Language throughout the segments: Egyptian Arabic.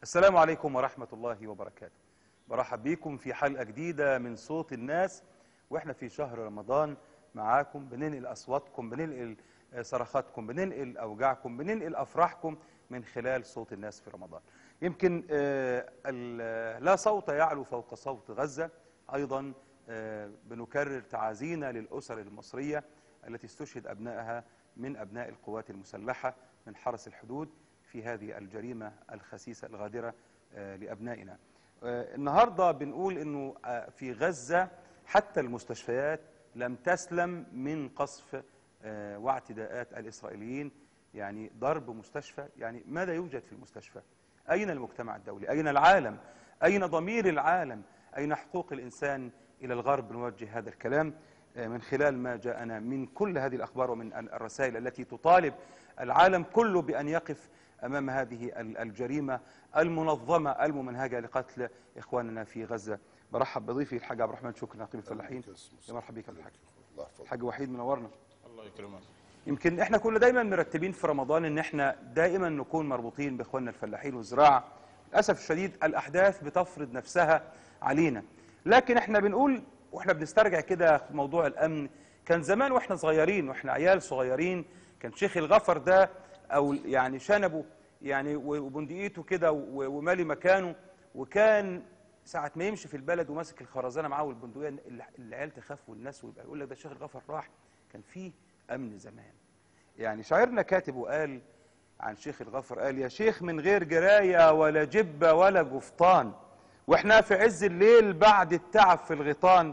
السلام عليكم ورحمة الله وبركاته برحب بيكم في حلقة جديدة من صوت الناس واحنا في شهر رمضان معاكم بننقل أصواتكم بننقل آه، صرخاتكم بننقل أوجاعكم بننقل أفراحكم من خلال صوت الناس في رمضان يمكن آه، ال- لا صوت يعلو فوق صوت غزة أيضا آه، بنكرر تعازينا للأسر المصرية التي استشهد أبنائها من أبناء القوات المسلحة من حرس الحدود في هذه الجريمة الخسيسة الغادرة آه، لأبنائنا آه، النهاردة بنقول أنه آه، في غزة حتى المستشفيات لم تسلم من قصف آه، واعتداءات الإسرائيليين يعني ضرب مستشفى يعني ماذا يوجد في المستشفى أين المجتمع الدولي أين العالم أين ضمير العالم أين حقوق الإنسان إلى الغرب نوجه هذا الكلام آه، من خلال ما جاءنا من كل هذه الأخبار ومن الرسائل التي تطالب العالم كله بأن يقف أمام هذه ال- الجريمة المنظمة الممنهجة لقتل إخواننا في غزة برحب بضيفي الحاج عبد الرحمن شكري نقيب الفلاحين يا مرحبا بك يا الحاج الله يحفظك الحاج وحيد منورنا الله يكرمك يمكن احنا كنا دايما مرتبين في رمضان ان احنا دائما نكون مربوطين باخواننا الفلاحين والزراعه للاسف الشديد الاحداث بتفرض نفسها علينا لكن احنا بنقول واحنا بنسترجع كده في موضوع الامن كان زمان واحنا صغيرين واحنا عيال صغيرين كان شيخ الغفر ده او يعني شنبه يعني وبندقيته كده و- ومالي مكانه وكان ساعة ما يمشي في البلد وماسك الخرزانة معاه والبندقية ال- العيال تخاف والناس ويبقى يقول لك ده الشيخ الغفر راح كان فيه أمن زمان يعني شاعرنا كاتب وقال عن شيخ الغفر قال يا شيخ من غير جراية ولا جبة ولا قفطان واحنا في عز الليل بعد التعب في الغيطان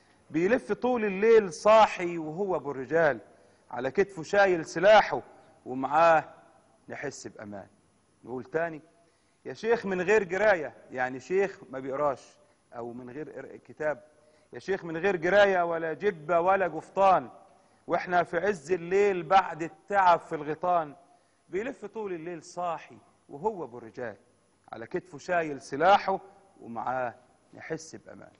بيلف طول الليل صاحي وهو ابو الرجال على كتفه شايل سلاحه ومعاه نحس بأمان نقول تاني يا شيخ من غير جراية يعني شيخ ما بيقراش أو من غير قراءة كتاب يا شيخ من غير جراية ولا جبة ولا قفطان واحنا في عز الليل بعد التعب في الغيطان بيلف طول الليل صاحي وهو ابو الرجال على كتفه شايل سلاحه ومعاه نحس بأمان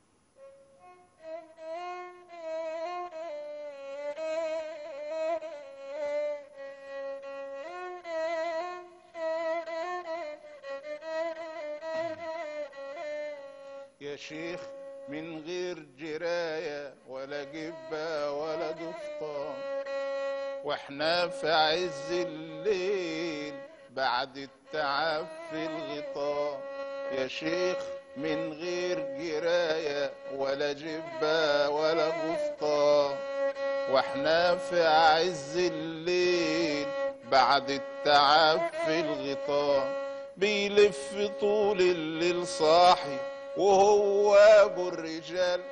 يا شيخ من غير جراية ولا جبة ولا قفطان واحنا في عز الليل بعد التعب في الغطاء يا شيخ من غير جراية ولا جبة ولا قفطان واحنا في عز الليل بعد التعب في الغطاء بيلف طول الليل صاحي وهو ابو الرجال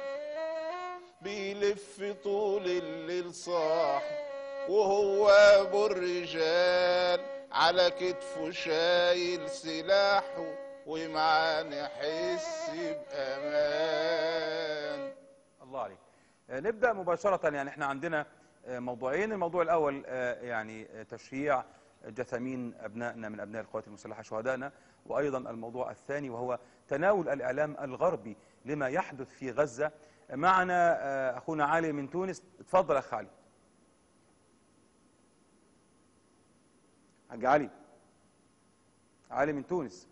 بيلف طول الليل صاحي وهو ابو الرجال على كتفه شايل سلاحه ومعاه نحس بامان الله عليك آه، نبدأ مباشرة يعني احنا عندنا آه، موضوعين الموضوع الأول آه، يعني آه، تشريع جثامين أبنائنا من أبناء القوات المسلحة شهدائنا وأيضا الموضوع الثاني وهو تناول الإعلام الغربي لما يحدث في غزة معنا آه، أخونا علي من تونس اتفضل أخ علي حاج علي علي من تونس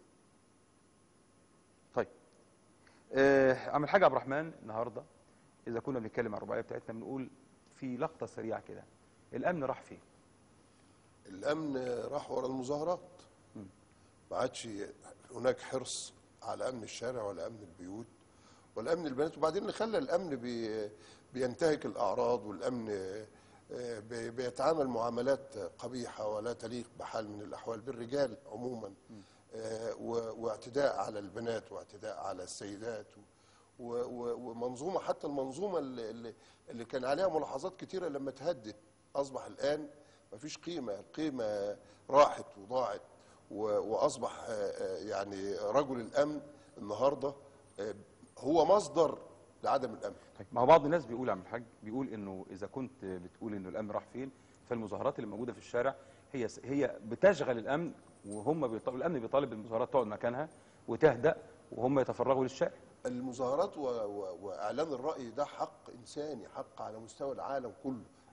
طيب آه، عم الحاج عبد الرحمن النهارده اذا كنا بنتكلم عن الرباعيه بتاعتنا بنقول في لقطه سريعه كده الامن راح فين الامن راح ورا المظاهرات ما عادش هناك حرص على امن الشارع ولا امن البيوت ولا امن البنات وبعدين اللي خلى الامن بي بينتهك الاعراض والامن آه، بي- بيتعامل معاملات قبيحه ولا تليق بحال من الاحوال بالرجال عموما آه، و- واعتداء على البنات واعتداء على السيدات و- و- ومنظومه حتى المنظومه اللي, اللي- اللي كان عليها ملاحظات كتيره لما تهدت اصبح الان مفيش قيمه القيمه راحت وضاعت و- واصبح آه، آه، يعني رجل الامن النهارده آه، هو مصدر لعدم الامن طيب ما هو بعض الناس بيقول يا عم الحاج بيقول انه اذا كنت بتقول انه الامن راح فين فالمظاهرات اللي موجوده في الشارع هي هي بتشغل الامن وهم بيطالبوا الامن بيطالب المظاهرات تقعد مكانها وتهدأ وهم يتفرغوا للشارع المظاهرات و... و... واعلان الراي ده حق انساني حق على مستوى العالم كله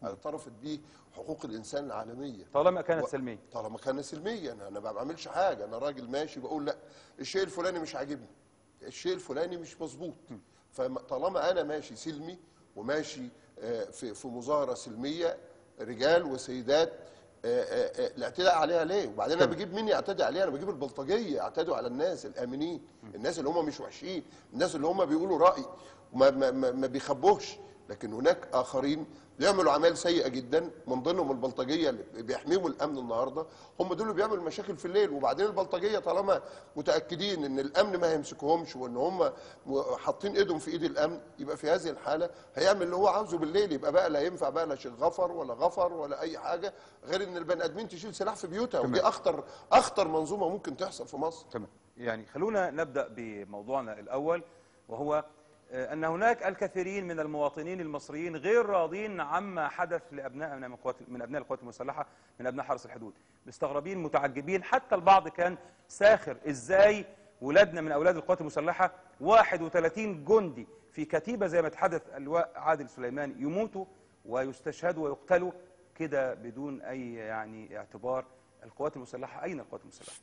اعترفت به حقوق الانسان العالميه طالما كانت و- سلميه طالما كان سلميا انا انا ما بعملش حاجه انا راجل ماشي بقول لا الشيء الفلاني مش عاجبني الشيء الفلاني مش مظبوط فطالما انا ماشي سلمي وماشي آه، في في مظاهره سلميه رجال وسيدات آه، آه، آه، الاعتداء عليها ليه؟ وبعدين انا بجيب مين يعتدي عليها؟ انا بجيب البلطجيه يعتدوا على الناس الامنين، الناس اللي هم مش وحشين، الناس اللي هم بيقولوا راي وما ما ما ما بيخبوش، لكن هناك اخرين بيعملوا اعمال سيئه جدا من ضمنهم البلطجيه اللي بيحميهم الامن النهارده هم دول اللي بيعملوا مشاكل في الليل وبعدين البلطجيه طالما متاكدين ان الامن ما هيمسكهمش وان هم م- حاطين ايدهم في ايد الامن يبقى في هذه الحاله هيعمل اللي هو عاوزه بالليل يبقى بقى لا ينفع بقى لا شيخ غفر ولا غفر ولا اي حاجه غير ان البني ادمين تشيل سلاح في بيوتها ودي اخطر اخطر منظومه ممكن تحصل في مصر تمام يعني خلونا نبدا بموضوعنا الاول وهو آه، ان هناك الكثيرين من المواطنين المصريين غير راضين عما حدث لابناء من القوات من ابناء القوات المسلحه من ابناء حرس الحدود مستغربين متعجبين حتى البعض كان ساخر ازاي ولادنا من اولاد القوات المسلحه 31 جندي في كتيبه زي ما تحدث اللواء عادل سليمان يموتوا ويستشهدوا ويقتلوا كده بدون اي يعني اعتبار القوات المسلحه اين القوات المسلحه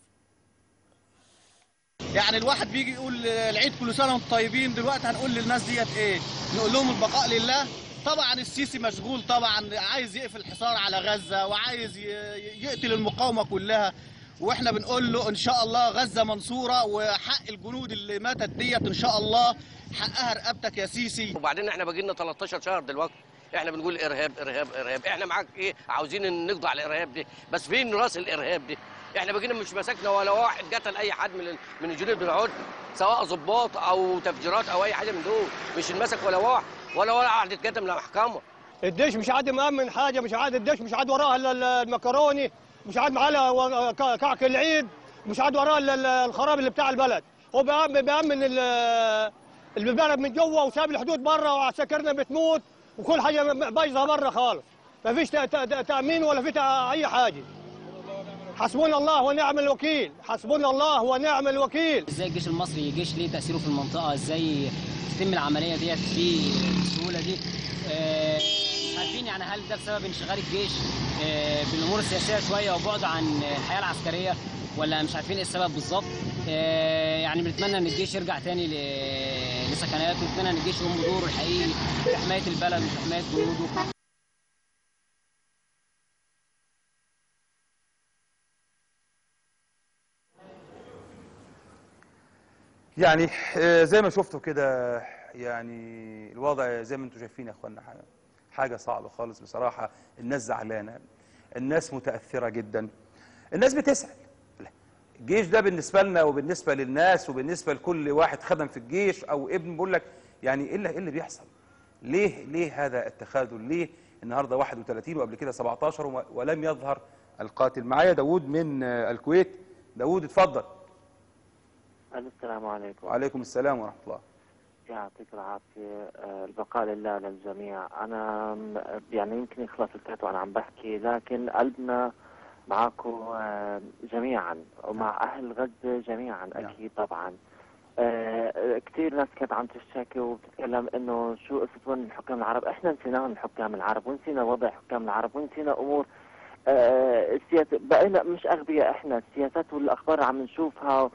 يعني الواحد بيجي يقول العيد كل سنه وانتم طيبين دلوقتي هنقول للناس ديت ايه نقول لهم البقاء لله طبعا السيسي مشغول طبعا عايز يقفل الحصار على غزه وعايز ي- يقتل المقاومه كلها واحنا بنقول له ان شاء الله غزه منصوره وحق الجنود اللي ماتت ديت ان شاء الله حقها رقبتك يا سيسي وبعدين احنا باقي لنا 13 شهر دلوقتي احنا بنقول ارهاب ارهاب ارهاب احنا معاك ايه عاوزين إن نقضي على الارهاب دي بس فين راس الارهاب دي احنا بقينا مش مسكنا ولا واحد قتل اي حد من ال- من الجنود العود سواء ضباط او تفجيرات او اي حاجه من دول مش انمسك ولا واحد ولا ولا واحد اتقتل من المحكمه الدش مش عاد مأمن حاجة مش عاد الدش مش عاد وراها إلا ال- المكروني مش عاد معاه و- ك- كعك العيد مش عاد وراها إلا ال- الخراب اللي بتاع البلد هو بيأمن, بيأمن ال- البلد من جوه وساب الحدود بره وعساكرنا بتموت وكل حاجة م- بايظة بره خالص ما فيش تأ- تأ- تأمين ولا في تأ- أي حاجة حسبنا الله ونعم الوكيل حسبنا الله ونعم الوكيل ازاي الجيش المصري جيش ليه تاثيره في المنطقه ازاي تتم العمليه ديت في بالسهوله دي آه، مش عارفين يعني هل ده بسبب انشغال الجيش آه، بالامور السياسيه شويه وبعد عن الحياه العسكريه ولا مش عارفين ايه السبب بالظبط آه، يعني بنتمنى ان الجيش يرجع تاني ل- لسكناته ونتمنى ان الجيش يقوم بدوره الحقيقي في حمايه البلد وفي حمايه جنوده يعني آه، زي ما شفتوا كده يعني الوضع زي ما انتم شايفين يا اخوانا حاجه حاجه صعبه خالص بصراحه الناس زعلانه الناس متاثره جدا الناس بتسال لا، الجيش ده بالنسبه لنا وبالنسبه للناس وبالنسبه لكل واحد خدم في الجيش او ابن بيقول لك يعني ايه اللي, إيه اللي بيحصل ليه ليه هذا التخاذل ليه النهارده 31 وقبل كده 17 وما- ولم يظهر القاتل معايا داوود من آه، الكويت داوود اتفضل السلام عليكم وعليكم السلام ورحمه الله يعطيك العافية آه، البقاء لله للجميع أنا م- يعني يمكن يخلص الكات وأنا عم بحكي لكن قلبنا معكم آه، جميعا ومع أهل غزة جميعا نعم. أكيد طبعا آه، كثير ناس كانت عم تشتكي وبتتكلم انه شو قصه وين الحكام العرب، احنا نسيناهم الحكام العرب ونسينا وضع حكام العرب ونسينا امور آه، السياسة بقينا مش اغبياء احنا السياسات والاخبار اللي عم نشوفها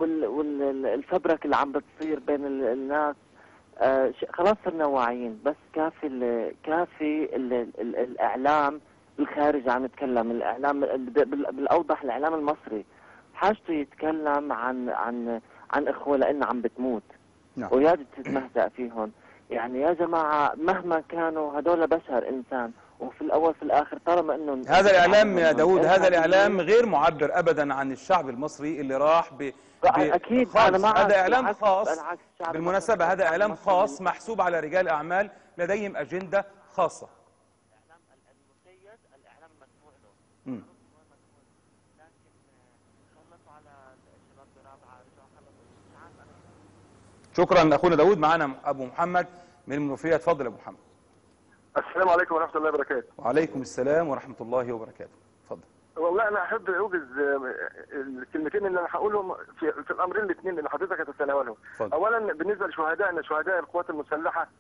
والفبرك اللي عم بتصير بين ال- الناس آه، ش- خلاص صرنا واعيين بس كافي ال كافي ال ال الاعلام الخارجي عم يتكلم الاعلام ال- بال- بالاوضح الاعلام المصري حاجته يتكلم عن عن عن اخوه لان عم بتموت نعم. ويا تتمهزأ فيهم يعني يا جماعه مهما كانوا هدول بشر انسان وفي الاول في الاخر طالما انه هذا الإعلام يا داود هذا إرهابيين. الإعلام غير معبر أبدا عن الشعب المصري اللي راح ب... ب... اكيد خالص. انا معك هذا إعلام بالعكس- خاص بالعكس الشعب بالمناسبة المصري- هذا إعلام المصري خاص محسوب على رجال أعمال لديهم أجندة خاصة المسيد الاعلام مسموع له مم. لكن خلصوا على الشباب برابعه رجعوا خلصوا مش عارف انا شكرا أخونا داود معنا أبو محمد من المنوفية اتفضل يا أبو محمد السلام عليكم ورحمة الله وبركاته. وعليكم السلام ورحمة الله وبركاته اتفضل والله أنا أحب أوجز آه، الكلمتين اللي أنا هقولهم في, في الأمرين الاثنين اللي حضرتك هتتناولهم. اتفضل. أولا بالنسبة لشهدائنا شهداء القوات المسلحة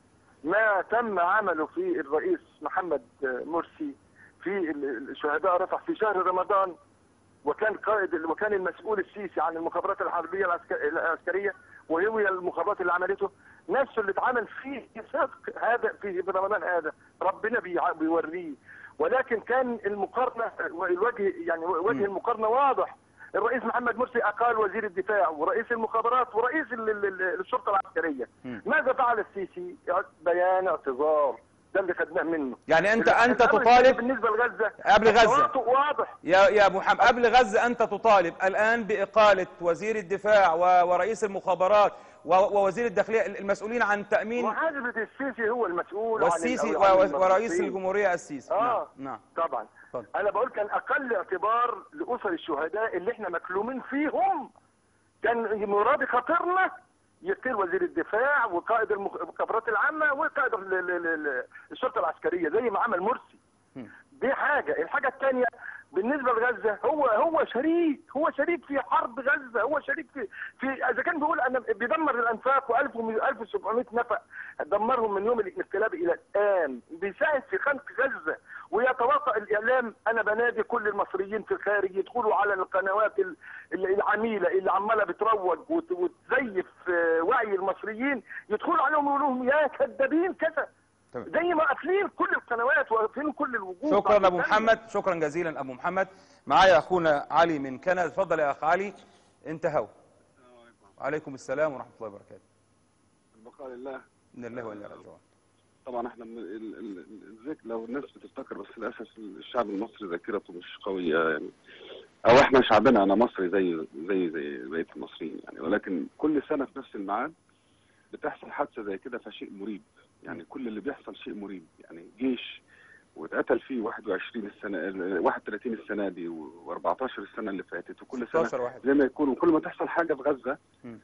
ما تم عمله في الرئيس محمد مرسي في ال- الشهداء رفح في شهر رمضان وكان قائد وكان المسؤول السيسي عن المخابرات الحربيه العسك- العسكريه وهي المخابرات اللي عملته نفسه اللي اتعمل فيه صدق هذا في في رمضان هذا ربنا بيع- بيوريه ولكن كان المقارنه الوجه يعني وجه المقارنه واضح الرئيس محمد مرسي اقال وزير الدفاع ورئيس المخابرات ورئيس ال- ال- ال- الشرطه العسكريه ماذا فعل السيسي بيان اعتذار ده اللي خدناه منه يعني انت انت الأمر تطالب بالنسبه لغزه قبل غزة. التواطؤ واضح يا يا ابو محمد قبل غزه انت تطالب الان باقاله وزير الدفاع و- ورئيس المخابرات و- ووزير الداخليه المسؤولين عن تامين محاسبه السيسي هو المسؤول عن والسيسي ال- و- عن و- ورئيس المرتبطين. الجمهوريه السيسي اه نعم نعم طبعا اتفضل. انا بقول كان اقل اعتبار لاسر الشهداء اللي احنا مكلومين فيهم كان مراد خاطرنا يقتل وزير الدفاع وقائد المخ- المخابرات العامه وقائد ال- ال- ال- ال- الشرطه العسكريه زي ما عمل مرسي دي حاجه الحاجه الثانيه بالنسبه لغزه هو هو شريك هو شريك في حرب غزه هو شريك في في اذا كان بيقول انا بيدمر الانفاق و1000 1700 نفق دمرهم من يوم الانقلاب الى الان بيساعد في خنق غزه ويتواطأ الاعلام انا بنادي كل المصريين في الخارج يدخلوا على القنوات ال- ال- العميله اللي عماله بتروج وت- وتزيف آه، وعي المصريين يدخلوا عليهم ويقولوا لهم يا كذابين كذا تمام. زي ما قافلين كل القنوات وقافلين كل الوجوه شكرا بعد ابو ذلك. محمد شكرا جزيلا ابو محمد معايا اخونا علي من كندا اتفضل يا اخ علي انت هو وعليكم السلام ورحمه الله وبركاته البقاء لله ان الله وانا راجعون طبعا احنا من ال- ال- ال- الذكر لو الناس بتفتكر بس للاسف الشعب المصري ذاكرته مش قويه يعني او احنا شعبنا انا مصري زي زي زي بقيه المصريين يعني ولكن كل سنه في نفس الميعاد بتحصل حادثه زي كده فشيء مريب يعني كل اللي بيحصل شيء مريب يعني جيش واتقتل فيه 21 السنه ال- 31 السنه دي و14 السنه اللي فاتت وكل 16 سنه واحد. زي ما يكون وكل ما تحصل حاجه في غزه مم.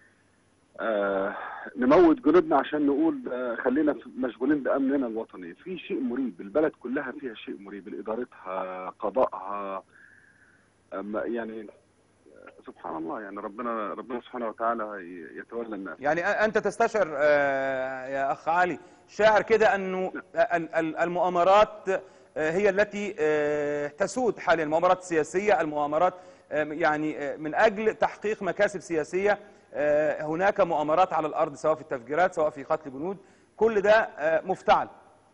آه نموت جنودنا عشان نقول آه خلينا في- مشغولين بامننا الوطني في شيء مريب البلد كلها فيها شيء مريب ادارتها قضائها أما يعني آه، سبحان الله يعني ربنا ربنا سبحانه وتعالى ي- يتولى الناس يعني أ- انت تستشعر آه، يا اخ علي شاعر كده انه ال- ال- المؤامرات آه، هي التي آه، تسود حاليا المؤامرات السياسيه المؤامرات آه، يعني آه، من اجل تحقيق مكاسب سياسيه آه، هناك مؤامرات على الارض سواء في التفجيرات سواء في قتل جنود كل ده آه، مفتعل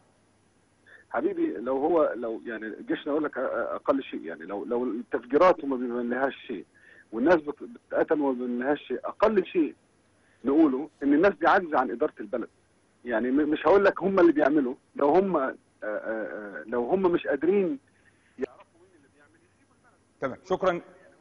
حبيبي لو هو لو يعني جيشنا اقول لك أ- اقل شيء يعني لو لو التفجيرات وما بيبان لهاش شيء والناس بت- بتتقتل وما بيبان لهاش شيء اقل شيء نقوله ان الناس دي عاجزه عن اداره البلد يعني م- مش هقول لك هم اللي بيعملوا لو هم آه، آه، آه، لو هم مش قادرين تمام شكرا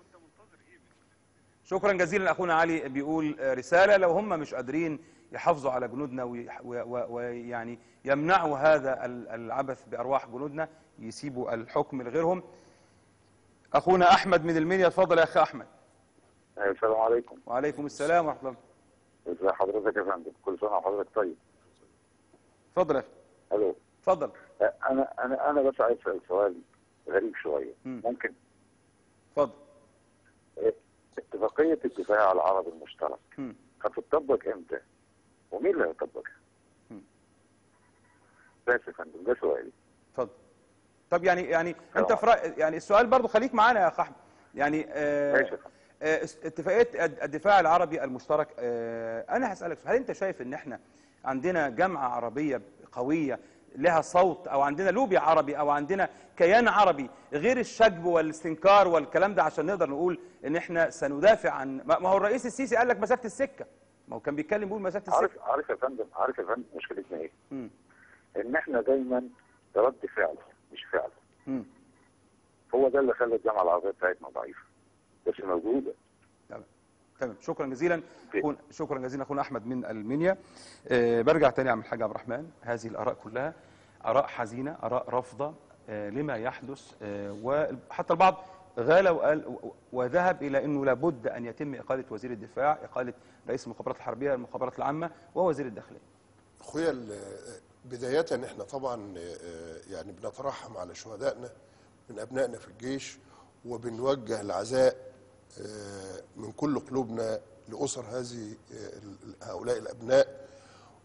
شكرا جزيلا اخونا علي بيقول آه، رساله لو هم مش قادرين يحافظوا على جنودنا ويح- و- و- ويعني يمنعوا هذا ال- العبث بارواح جنودنا يسيبوا الحكم لغيرهم اخونا احمد من المنيا اتفضل يا اخي احمد السلام عليكم وعليكم السلام ورحمه الله ازي حضرتك يا فندم كل سنه وحضرتك طيب اتفضل يا اخي الو اتفضل انا انا انا بس عايز اسال سؤال غريب شويه مم. ممكن اتفضل اتفاقيه الدفاع العربي المشترك مم. هتطبق امتى؟ ومين اللي هيطبقها؟ مم. بس يا فندم ده سؤالي اتفضل طب يعني يعني انت طبعا. في رأي يعني السؤال برضو خليك معانا يا اخ احمد يعني آه ماشي يا فندم. آه، اتفاقيه الد- الدفاع العربي المشترك آه، انا هسالك سؤال هل انت شايف ان احنا عندنا جامعه عربيه قويه لها صوت او عندنا لوبي عربي او عندنا كيان عربي غير الشجب والاستنكار والكلام ده عشان نقدر نقول ان احنا سندافع عن ما ما هو الرئيس السيسي قال لك مسافه السكه ما هو كان بيتكلم بيقول مسافه عارف السكه عارف يا فندم عارف يا فندم مشكلتنا ايه؟ مم. ان احنا دايما رد فعل مش فعل مم. هو ده اللي خلى الجامعه العربيه بتاعتنا ضعيفه بس موجوده تمام شكرا جزيلا أخونا شكرا جزيلا اخونا احمد من المنيا آه برجع تاني اعمل حاجه عبد الرحمن هذه الاراء كلها اراء حزينه اراء رافضه آه لما يحدث آه وحتى البعض غال وقال و- وذهب الى انه لابد ان يتم اقاله وزير الدفاع اقاله رئيس المخابرات الحربيه المخابرات العامه ووزير الداخليه اخويا ال- بداية احنا طبعا آه، يعني بنترحم على شهدائنا من ابنائنا في الجيش وبنوجه العزاء آه، من كل قلوبنا لاسر هذه آه، ال- هؤلاء الابناء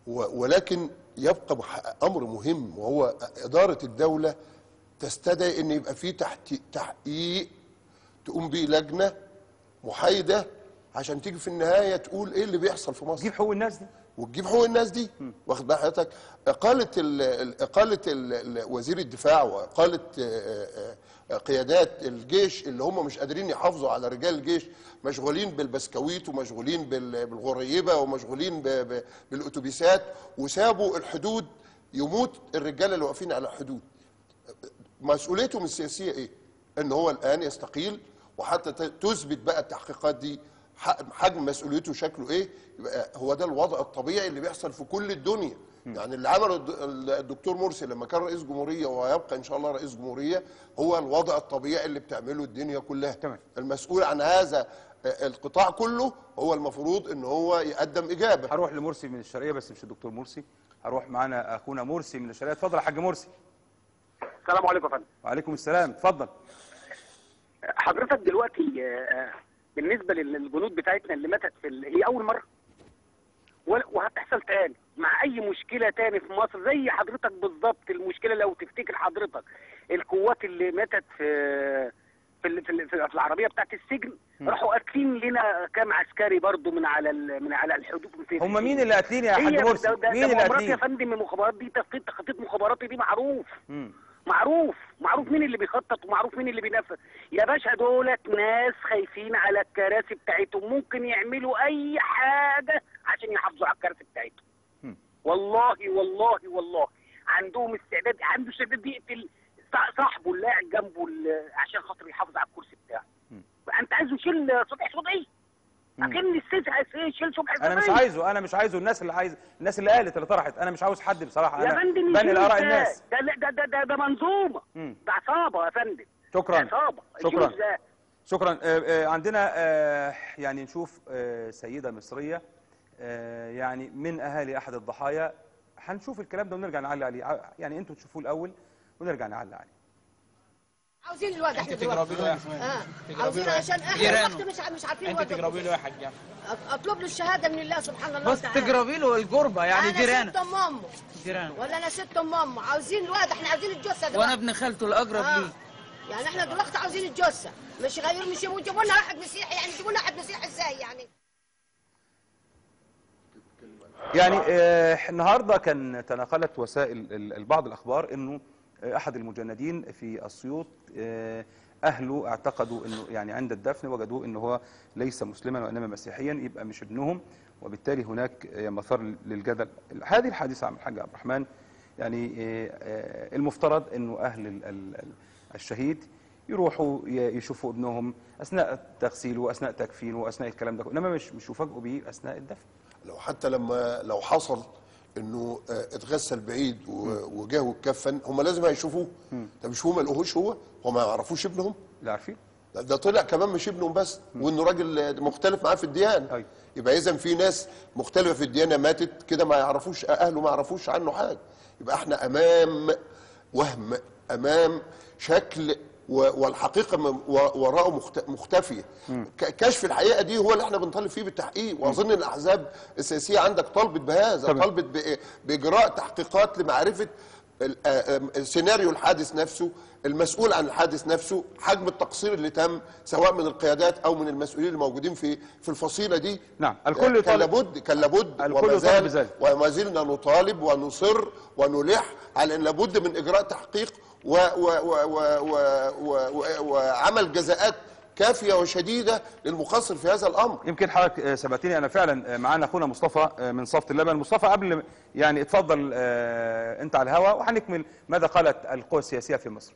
و- ولكن يبقى مح- امر مهم وهو اداره الدوله تستدعي ان يبقى في تحت تحقيق تقوم بيه لجنه محايده عشان تيجي في النهايه تقول ايه اللي بيحصل في مصر تجيب حقوق الناس دي وتجيب حقوق الناس دي واخد بال حضرتك اقاله ال- ال- اقاله ال- ال- وزير الدفاع واقاله آه، آه، آه، قيادات الجيش اللي هم مش قادرين يحافظوا على رجال الجيش مشغولين بالبسكويت ومشغولين بال- بالغريبه ومشغولين ب- ب- بالاتوبيسات وسابوا الحدود يموت الرجاله اللي واقفين على الحدود مسؤوليتهم السياسيه ايه؟ ان هو الان يستقيل وحتى ت- تثبت بقى التحقيقات دي ح- حجم مسؤوليته شكله ايه؟ يبقى هو ده الوضع الطبيعي اللي بيحصل في كل الدنيا. يعني اللي عمله الد- الدكتور مرسي لما كان رئيس جمهوريه وهيبقى ان شاء الله رئيس جمهوريه هو الوضع الطبيعي اللي بتعمله الدنيا كلها. تمام. المسؤول عن هذا القطاع كله هو المفروض ان هو يقدم اجابه. هروح لمرسي من الشرقيه بس مش الدكتور مرسي هروح معانا اخونا مرسي من الشرقيه اتفضل يا حاج مرسي السلام عليكم يا فندم وعليكم السلام اتفضل حضرتك دلوقتي آه، بالنسبه للجنود بتاعتنا اللي ماتت في ال... هي اول مره ولا- وهتحصل تاني مع اي مشكله تاني في مصر زي حضرتك بالظبط المشكله لو تفتكر حضرتك القوات اللي ماتت في في ال- في, ال- في العربيه بتاعت السجن مم. راحوا قاتلين لنا كام عسكري برضو من على ال... من على الحدود في هم مين اللي قاتلين يا حاج هي مرسي ده- ده- مين ده اللي مخابرات يا قاتلين فندم المخابرات دي تخطيط تخطيط مخابراتي دي معروف مم. معروف معروف مين اللي بيخطط ومعروف مين اللي بينفذ يا باشا دولت ناس خايفين على الكراسي بتاعتهم ممكن يعملوا اي حاجه عشان يحافظوا على الكراسي بتاعتهم مم. والله والله والله عندهم استعداد عنده استعداد يقتل صا- صاحبه اللي قاعد جنبه ال- عشان خاطر يحافظ على الكرسي بتاعه مم. انت عايزه يشيل صبحي صبحي مم. اكن السيسي عايز يشيل صبحي انا مش صبحي. عايزه انا مش عايزه الناس اللي عايز الناس اللي قالت اللي طرحت انا مش عاوز حد بصراحه يا انا فندم بني يشيل لاراء إزاي؟ الناس ده ده ده ده, ده منظومه مم. ده عصابه يا فندم شكرا عصابه يشيلوا شكرا إزاي؟ شكرا آه، آه، عندنا آه، يعني نشوف آه، سيدة مصرية آه، يعني من أهالي أحد الضحايا هنشوف الكلام ده ونرجع نعلق عليه ع- يعني أنتوا تشوفوه الأول ونرجع نعلق عليه عاوزين الواد احنا تقربي له يا اه تقربي عاوزين له عشان احنا جيرانه. الوقت مش ع- مش عارفين انت الواد تقربي له يا حاج أط- اطلب له الشهاده من الله سبحان الله بس تعالى تقربي له القربة يعني انا جيرانه ست ام امه جيرانه ولا انا ست ام امه عاوزين الواد احنا عاوزين الجثه دلوقتي وانا ابن خالته الاقرب آه. لي يعني احنا دلوقتي عاوزين الجثه مش غير مش يجيبوا لنا واحد مسيحي يعني يجيبوا لنا واحد مسيحي ازاي يعني يعني آه، النهارده كان تناقلت وسائل ال- ال- بعض الاخبار انه آه، احد المجندين في اسيوط آه، اهله اعتقدوا انه يعني عند الدفن وجدوه انه هو ليس مسلما وانما مسيحيا يبقى مش ابنهم وبالتالي هناك آه، مثار للجدل هذه الحادثه عم الحاج عبد الرحمن يعني آه، آه، المفترض انه اهل ال- ال- ال- الشهيد يروحوا ي- يشوفوا ابنهم اثناء تغسيله واثناء تكفينه واثناء الكلام ده كله. انما مش مش يفاجئوا بيه اثناء الدفن لو حتى لما لو حصل انه آه، اتغسل بعيد و- وجاه واتكفن هم لازم هيشوفوه ده مش هو ما لقوهوش هو هم ما يعرفوش ابنهم لا عارفين لا ده طلع كمان مش ابنهم بس وانه راجل مختلف معاه في الديانه يبقى اذا في ناس مختلفه في الديانه ماتت كده ما يعرفوش اهله ما يعرفوش عنه حاجه يبقى احنا امام وهم امام شكل و- والحقيقه م- و- وراءه مخت- مختفيه ك- كشف الحقيقه دي هو اللي احنا بنطالب فيه بالتحقيق واظن الاحزاب السياسيه عندك طلبت بهذا طبعا. طلبت بإ- باجراء تحقيقات لمعرفه ال- آه، آم، سيناريو الحادث نفسه المسؤول عن الحادث نفسه حجم التقصير اللي تم سواء من القيادات او من المسؤولين الموجودين في في الفصيله دي نعم الكل كان يطالب- لابد كان لابد الكل وما يطالب زال بذلك. وما زلنا نطالب ونصر ونلح على ان لابد من اجراء تحقيق و و و و و و و وعمل جزاءات كافيه وشديده للمقصر في هذا الامر يمكن حضرتك آه، سبقتني انا فعلا آه، معانا اخونا مصطفى آه، من صفت اللبن مصطفى قبل ما- يعني اتفضل آه، انت على الهواء وهنكمل ماذا قالت القوى السياسيه في مصر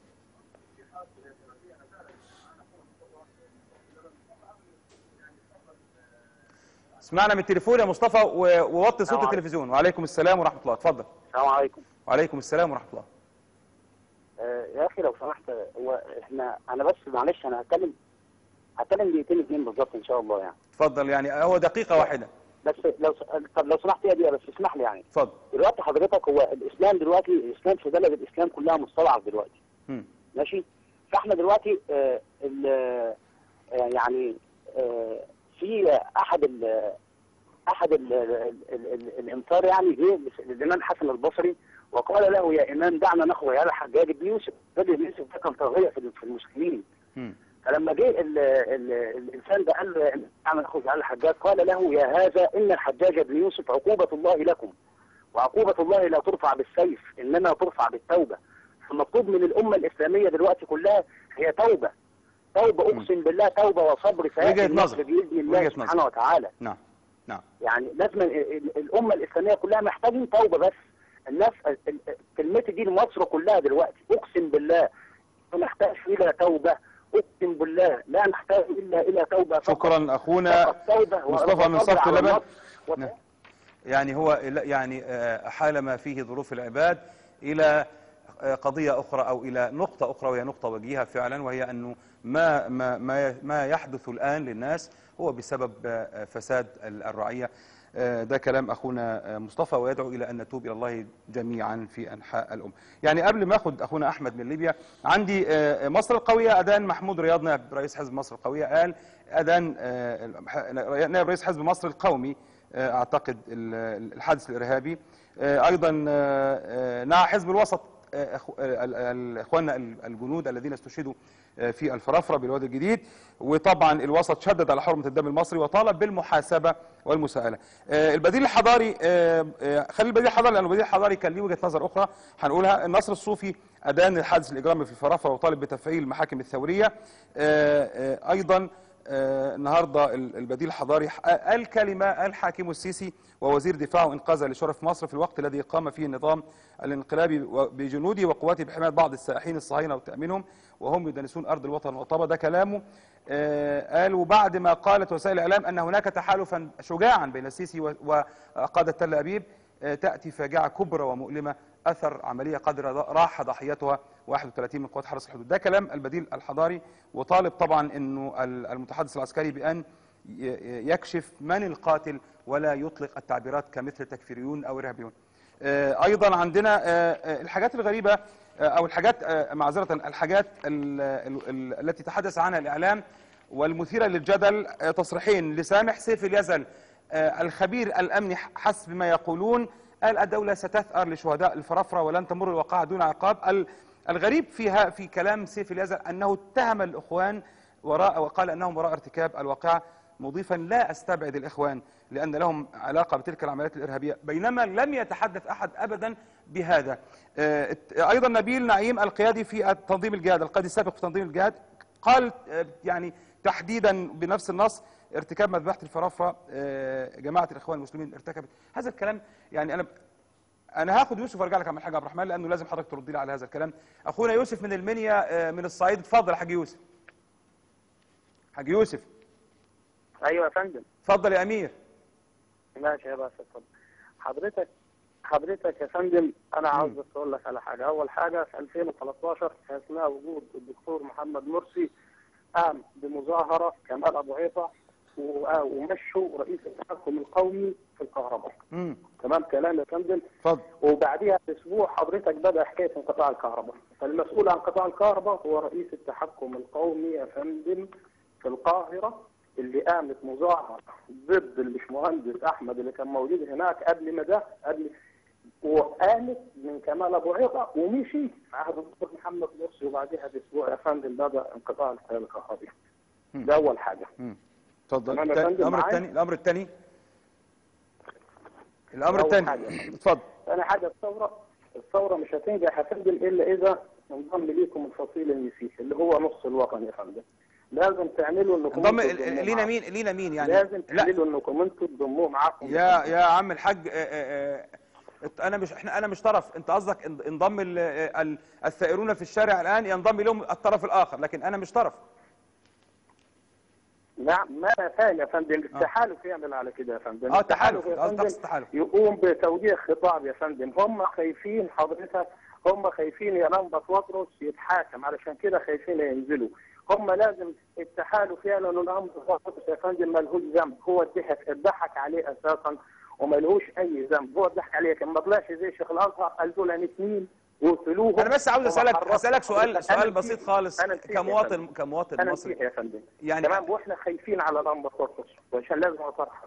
اسمعنا من التليفون يا مصطفى و- ووطي صوت السلام عليكم. التلفزيون وعليكم السلام ورحمه الله اتفضل السلام عليكم وعليكم السلام ورحمه الله آه يا اخي لو سمحت هو احنا انا بس معلش انا هتكلم هتكلم دقيقتين اتنين بالظبط ان شاء الله يعني اتفضل يعني هو دقيقه واحده بس لو س... طب لو سمحت يا دقيقه بس اسمح لي يعني اتفضل دلوقتي حضرتك هو الاسلام دلوقتي الاسلام في بلد الاسلام كلها مستضعف دلوقتي مم. ماشي فاحنا دلوقتي آه ال... آه يعني آه في احد ال... احد ال- ال- ال- ال- الامصار يعني جه للامام حسن البصري وقال له يا امام دعنا نخوي على حجاج بن يوسف الراجل بن يوسف ده كان طاغيه في في المسلمين فلما جه ال ال الانسان ده قال له يا إمام دعنا نخوي على الحجاج قال له يا هذا ان الحجاج بن يوسف عقوبه الله لكم وعقوبه الله لا ترفع بالسيف انما ترفع بالتوبه فالمطلوب من الامه الاسلاميه دلوقتي كلها هي توبه توبه اقسم بالله توبه وصبر وجهة فياتي نظر. النصر باذن الله وجهة سبحانه نظر. وتعالى نعم نعم يعني لازم ال- ال- الامه الاسلاميه كلها محتاجين توبه بس الناس ال- ال- كلمتي دي لمصر كلها دلوقتي اقسم بالله ما نحتاج الى توبه اقسم بالله لا نحتاج الا الى توبه فقط. شكرا اخونا فقط توبه مصطفى من وصبر صفت على لبن النصر. نعم. يعني هو لا- يعني آه، حال ما فيه ظروف العباد الى آه، قضيه اخرى او الى نقطه اخرى وهي نقطه وجيهه فعلا وهي انه ما ما ما ما يحدث الان للناس هو بسبب آه، فساد ال- الرعيه آه، ده كلام اخونا آه، مصطفى ويدعو الى ان نتوب الى الله جميعا في انحاء الامه. يعني قبل ما اخد اخونا احمد من ليبيا عندي آه، مصر القويه اذان محمود رياض نائب رئيس حزب مصر القويه قال اذان آه، نائب رئيس حزب مصر القومي آه، اعتقد ال- الحادث الارهابي آه، ايضا آه، آه، نعى حزب الوسط آه، أخو- آه، ال- ال- اخواننا ال- الجنود الذين استشهدوا آه، في الفرافره بالوادي الجديد وطبعا الوسط شدد على حرمه الدم المصري وطالب بالمحاسبه والمساءله. آه، البديل الحضاري آه، آه، خلي البديل الحضاري لانه البديل الحضاري كان ليه وجهه نظر اخرى هنقولها النصر الصوفي ادان الحادث الاجرامي في الفرافره وطالب بتفعيل المحاكم الثوريه آه، آه، ايضا آه، النهارده ال- البديل الحضاري ح- قال كلمه قال حاكم السيسي ووزير دفاعه انقاذ لشرف مصر في الوقت الذي قام فيه النظام الانقلابي و- بجنوده وقواته بحمايه بعض السائحين الصهاينه وتامينهم وهم يدنسون ارض الوطن وطبع ده كلامه آه، قال وبعد ما قالت وسائل الاعلام ان هناك تحالفا شجاعا بين السيسي و- وقاده تل ابيب آه، تاتي فاجعه كبرى ومؤلمه اثر عمليه قد راح ضحيتها 31 من قوات حرس الحدود ده كلام البديل الحضاري وطالب طبعا انه ال- المتحدث العسكري بان ي- يكشف من القاتل ولا يطلق التعبيرات كمثل تكفيريون او ارهابيون آه، ايضا عندنا آه، آه، الحاجات الغريبه آه، او الحاجات آه، معذره الحاجات ال- ال- ال- التي تحدث عنها الاعلام والمثيره للجدل آه، تصريحين لسامح سيف اليزل آه، الخبير الامني حسب ما يقولون قال الدوله ستثأر لشهداء الفرافره ولن تمر الواقعه دون عقاب ال- الغريب فيها في كلام سيف اليزل انه اتهم الاخوان وراء وقال انهم وراء ارتكاب الواقعه مضيفا لا استبعد الاخوان لان لهم علاقه بتلك العمليات الارهابيه بينما لم يتحدث احد ابدا بهذا آه، ات- ايضا نبيل نعيم القيادي في تنظيم الجهاد القائد السابق في تنظيم الجهاد قال آه، يعني تحديدا بنفس النص ارتكاب مذبحه الفرافره آه، جماعه الاخوان المسلمين ارتكبت هذا الكلام يعني انا انا هاخد يوسف وارجع لك على الحاج عبد الرحمن لانه لازم حضرتك تردي لي على هذا الكلام اخونا يوسف من المنيا آه، من الصعيد اتفضل يا حاج يوسف حاج يوسف ايوه يا فندم اتفضل يا امير ماشي يا باشا اتفضل حضرتك حضرتك يا فندم انا عاوز بس اقول لك على حاجه اول حاجه في 2013 كان اسمها وجود الدكتور محمد مرسي قام بمظاهره كمال ابو عيطه و- ومشوا رئيس التحكم القومي في الكهرباء امم تمام كلام يا فندم اتفضل وبعديها باسبوع حضرتك بدا حكايه انقطاع الكهرباء فالمسؤول عن انقطاع الكهرباء هو رئيس التحكم القومي يا فندم في القاهره اللي قامت مظاهره ضد البشمهندس احمد اللي كان موجود هناك قبل ما ده قبل وقامت من كمال ابو عيطه ومشي في عهد الدكتور محمد مرسي وبعدها باسبوع يا فندم بدا انقطاع التيار الكهربي ده اول حاجه مم. اتفضل تمام يا التا- فندم الامر معايا؟ الثاني الامر الثاني الامر أول الثاني حاجة. اتفضل ثاني حاجه الثوره الثوره مش هتنجح يا فندم الا اذا انضم ليكم الفصيل المسيحي اللي هو نص الوطن يا فندم لازم تعملوا انكم انضم انتوا ال- تضموه لينا معاكم. مين لينا مين يعني لازم لا تعملوا انكم انتوا تضموه معاكم يا يا عم الحاج آه، آه، آه، انا مش احنا انا مش طرف انت قصدك ان- انضم ال- آه، ال- الثائرون في الشارع الان ينضم لهم الطرف الاخر لكن انا مش طرف نعم ما انا فاهم يا فندم التحالف يعمل على كده يا فندم اه تحالف يا قصدك فندم تحالف يقوم بتوجيه خطاب يا فندم هم خايفين حضرتك هم خايفين يا لمبة وطرس يتحاكم علشان كده خايفين ينزلوا هم لازم التحالف يعلنوا لمبة وطرس يا فندم ملهوش ذنب هو اتضحك اتضحك عليه اساسا وملهوش اي ذنب هو اتضحك عليه كان ما طلعش زي شيخ الازهر قال دول اثنين وقتلوهم انا بس عاوز اسالك وحرصوا اسالك سؤال أنا سؤال مسيحي. بسيط خالص أنا مسيحي يا كمواطن فندم. كمواطن انا مصري مسيحي يا فندم يعني تمام واحنا خايفين على الانبا قرطس وعشان لازم اصرح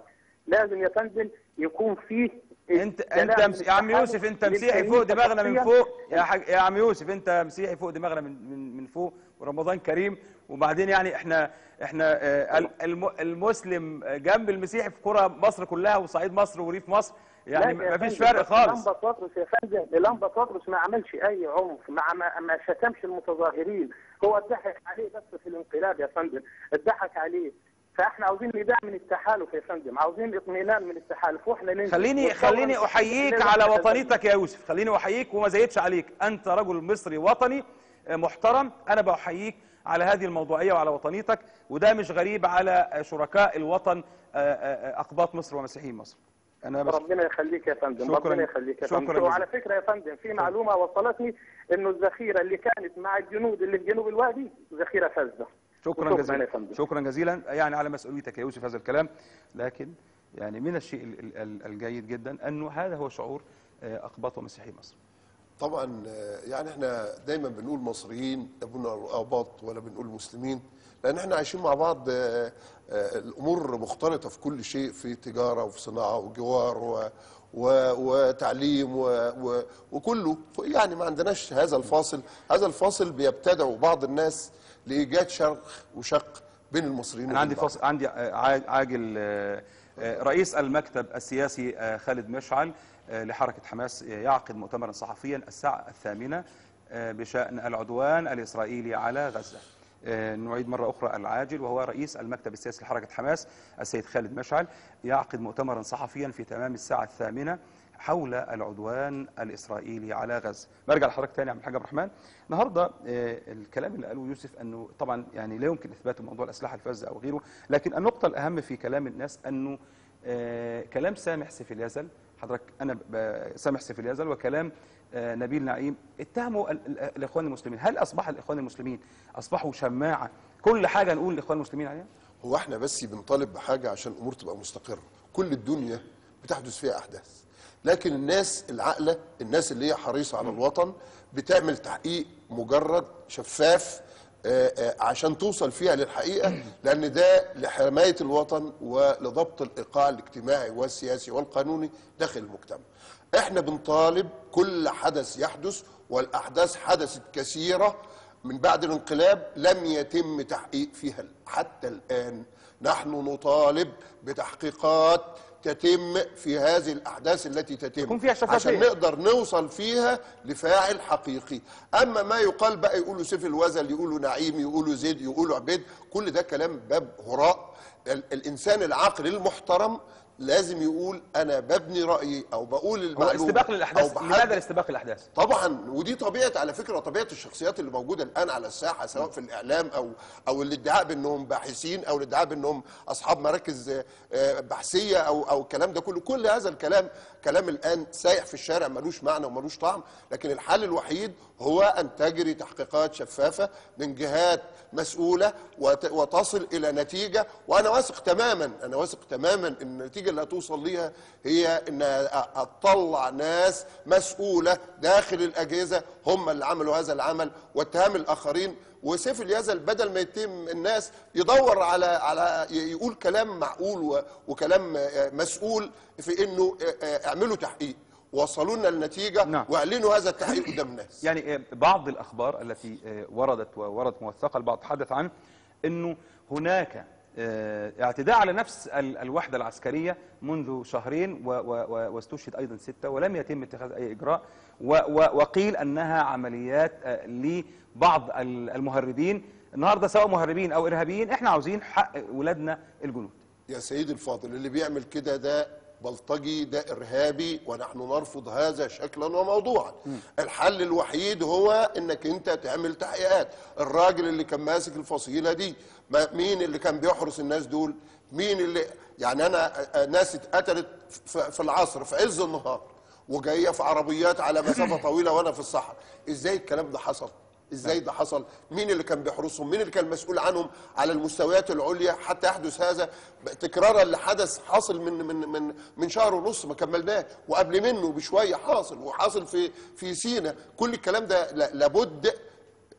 لازم يا فندم يكون فيه انت انت مس... يا عم يوسف انت مسيحي فوق دماغنا من فوق يا حاج... يا عم يوسف انت مسيحي فوق دماغنا من من, من فوق ورمضان كريم وبعدين يعني احنا احنا آه، ال- الم... المسلم جنب المسيحي في قرى مصر كلها وصعيد مصر وريف مصر يعني لا يا ما فيش فندم، فرق بس خالص لمبة تطرس يا فندم لمبة تطرس ما عملش اي عنف ما ما, ما شتمش المتظاهرين هو اتضحك عليه بس في الانقلاب يا فندم اتضحك عليه فاحنا عاوزين نداء من التحالف يا فندم عاوزين اطمئنان من التحالف واحنا ننزل خليني والثورة خليني مش- احييك لازم على تتزلزل. وطنيتك يا يوسف خليني احييك وما زيدش عليك انت رجل مصري وطني آه، محترم انا بحييك على هذه الموضوعيه وعلى وطنيتك وده مش غريب على آه، شركاء الوطن آه، آه، آه، اقباط مصر ومسيحيين مصر انا بس ربنا يخليك يا فندم شكراً. ربنا يخليك يا شكراً فندم جزيلاً. وعلى فكره يا فندم في معلومه وصلتني انه الذخيره اللي كانت مع الجنود اللي في جنوب الوادي ذخيره فاسده شكرا يا جزيلا فندم شكرا جزيلا يعني على مسؤوليتك يا يوسف هذا الكلام لكن يعني من الشيء ال- ال- ال- الجيد جدا انه هذا هو شعور آه، اقباط ومسيحي مصر طبعا آه، يعني احنا دايما بنقول مصريين لا بنقول اباط ولا بنقول مسلمين لان احنا عايشين مع بعض آه، آه، الامور مختلطه في كل شيء في تجاره وفي صناعه وجوار و و وتعليم و و وكله يعني ما عندناش هذا الفاصل هذا الفاصل بيبتدع بعض الناس لايجاد شرخ وشق بين المصريين انا عندي وبين بعض. فاصل عندي آه، عاج- عاجل آه، آه، رئيس المكتب السياسي آه، خالد مشعل آه، لحركه حماس آه، يعقد مؤتمرا صحفيا الساعه الثامنه آه، بشان العدوان الاسرائيلي على غزه آه، نعيد مرة أخرى العاجل وهو رئيس المكتب السياسي لحركة حماس السيد خالد مشعل يعقد مؤتمرا صحفيا في تمام الساعة الثامنة حول العدوان الإسرائيلي على غزة برجع لحضرتك تاني يا عم الحاج عبد الرحمن النهاردة آه، الكلام اللي قاله يوسف أنه طبعا يعني لا يمكن إثبات موضوع الأسلحة الفاسدة أو غيره لكن النقطة الأهم في كلام الناس أنه آه، كلام سامح سيف اليزل حضرتك أنا ب- سامح سيف اليزل وكلام آه، نبيل نعيم اتهموا ال- ال- الإخوان المسلمين هل أصبح الإخوان المسلمين أصبحوا شماعة كل حاجة نقول الإخوان المسلمين عليها هو احنا بس بنطالب بحاجه عشان الامور تبقى مستقره كل الدنيا بتحدث فيها احداث لكن الناس العاقله الناس اللي هي حريصه على الوطن بتعمل تحقيق مجرد شفاف آه، آه، عشان توصل فيها للحقيقه لان ده لحمايه الوطن ولضبط الايقاع الاجتماعي والسياسي والقانوني داخل المجتمع احنا بنطالب كل حدث يحدث والاحداث حدثت كثيره من بعد الانقلاب لم يتم تحقيق فيها حتى الآن نحن نطالب بتحقيقات تتم في هذه الأحداث التي تتم يكون فيها شفافية. عشان نقدر نوصل فيها لفاعل حقيقي أما ما يقال بقى يقولوا سيف الوزل يقولوا نعيم يقولوا زيد يقولوا عبيد كل ده كلام باب هراء ال- الإنسان العاقل المحترم لازم يقول أنا ببني رأيي أو بقول هو المعلومة استباق أو للأحداث بحدد- لماذا الاستباق للأحداث؟ طبعا ودي طبيعه على فكره طبيعه الشخصيات اللي موجوده الان على الساحه سواء في الاعلام او او الادعاء بانهم باحثين او الادعاء بانهم اصحاب مراكز آه، آه، بحثيه او او الكلام ده كله كل هذا الكلام كلام الان سايح في الشارع ملوش معنى وملوش طعم لكن الحل الوحيد هو ان تجري تحقيقات شفافه من جهات مسؤوله وت- وتصل الى نتيجه وانا واثق تماما انا واثق تماما ان النتيجه اللي هتوصل ليها هي انها هتطلع ناس مسؤوله داخل الاجهزه هم اللي عملوا هذا العمل واتهام الاخرين وسيف اليزل بدل ما يتم الناس يدور على على ي- يقول كلام معقول و- وكلام آه، مسؤول في انه آه، آه، اعملوا تحقيق وصلوا لنا النتيجه نعم. واعلنوا هذا التحقيق قدام الناس يعني آه، بعض الأخبار التي آه، وردت ووردت موثقة البعض تحدث عن أنه هناك آه، اعتداء على نفس ال- الوحدة العسكرية منذ شهرين و- و- و- واستشهد أيضا ستة ولم يتم اتخاذ أي إجراء و- و- وقيل أنها عمليات آه، لبعض ال- المهربين النهاردة سواء مهربين أو إرهابيين إحنا عاوزين حق ولادنا الجنود يا سيدي الفاضل اللي بيعمل كده ده بلطجي ده ارهابي ونحن نرفض هذا شكلا وموضوعا الحل الوحيد هو انك انت تعمل تحقيقات الراجل اللي كان ماسك الفصيله دي ما- مين اللي كان بيحرس الناس دول مين اللي يعني انا آه، ناس اتقتلت في في العصر في عز النهار وجايه في عربيات على مسافه طويله وانا في الصحراء ازاي الكلام ده حصل ازاي ده حصل مين اللي كان بيحرسهم مين اللي كان مسؤول عنهم على المستويات العليا حتى يحدث هذا تكرارا لحدث حاصل من من من من شهر ونص ما كملناه وقبل منه بشويه حاصل وحاصل في في سينا كل الكلام ده لا- لابد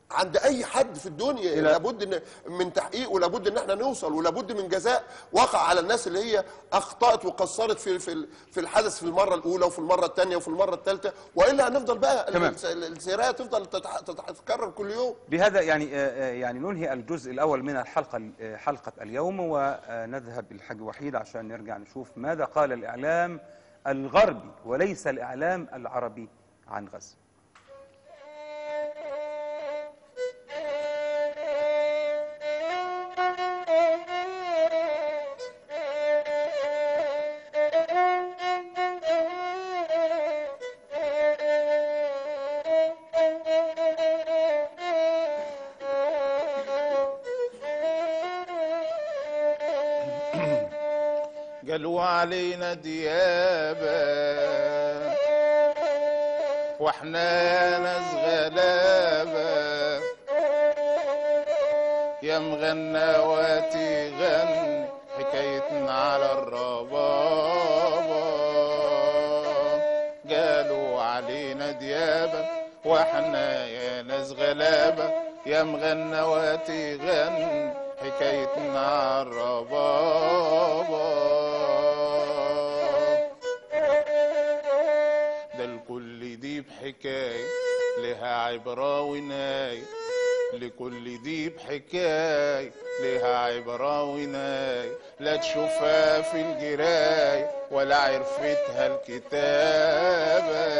عند اي حد في الدنيا إلى- لابد إن من تحقيق ولابد ان احنا نوصل ولابد من جزاء وقع على الناس اللي هي اخطات وقصرت في في في الحدث في المره الاولى وفي المره الثانيه وفي المره الثالثه والا هنفضل بقى تمام. الس- السيرات تفضل تتح- تتح- تتكرر كل يوم بهذا يعني آه، آه، يعني ننهي الجزء الأول من الحلقة آه، حلقة اليوم ونذهب الحاج وحيد عشان نرجع نشوف ماذا قال الإعلام الغربي وليس الإعلام العربي عن غزة قالوا علينا ديابة واحنا ناس غلابة يا مغنى واتي غني حكايتنا على الربابة قالوا علينا ديابة واحنا يا ناس غلابة يا مغنى واتي غني حكايتنا على الربابة ده الكل دي بحكاية لها عبرة وناية لكل دي بحكاية لها عبرة وناية لا تشوفها في الجراية ولا عرفتها الكتابة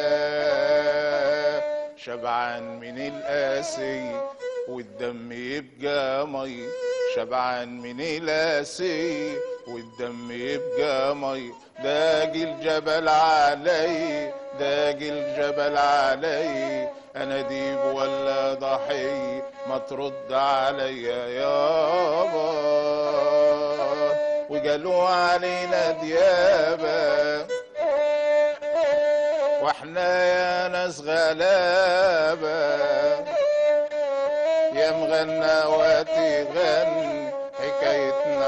شبعان من القاسية والدم يبقى مي شبعان من القاسية والدم يبقى مي داجي الجبل علي داجي الجبل علي انا ديب ولا ضحية ما ترد عليا يابا وقالوا علينا ديابة واحنا يا ناس غلابة يا مغنى واتي غني حكايتنا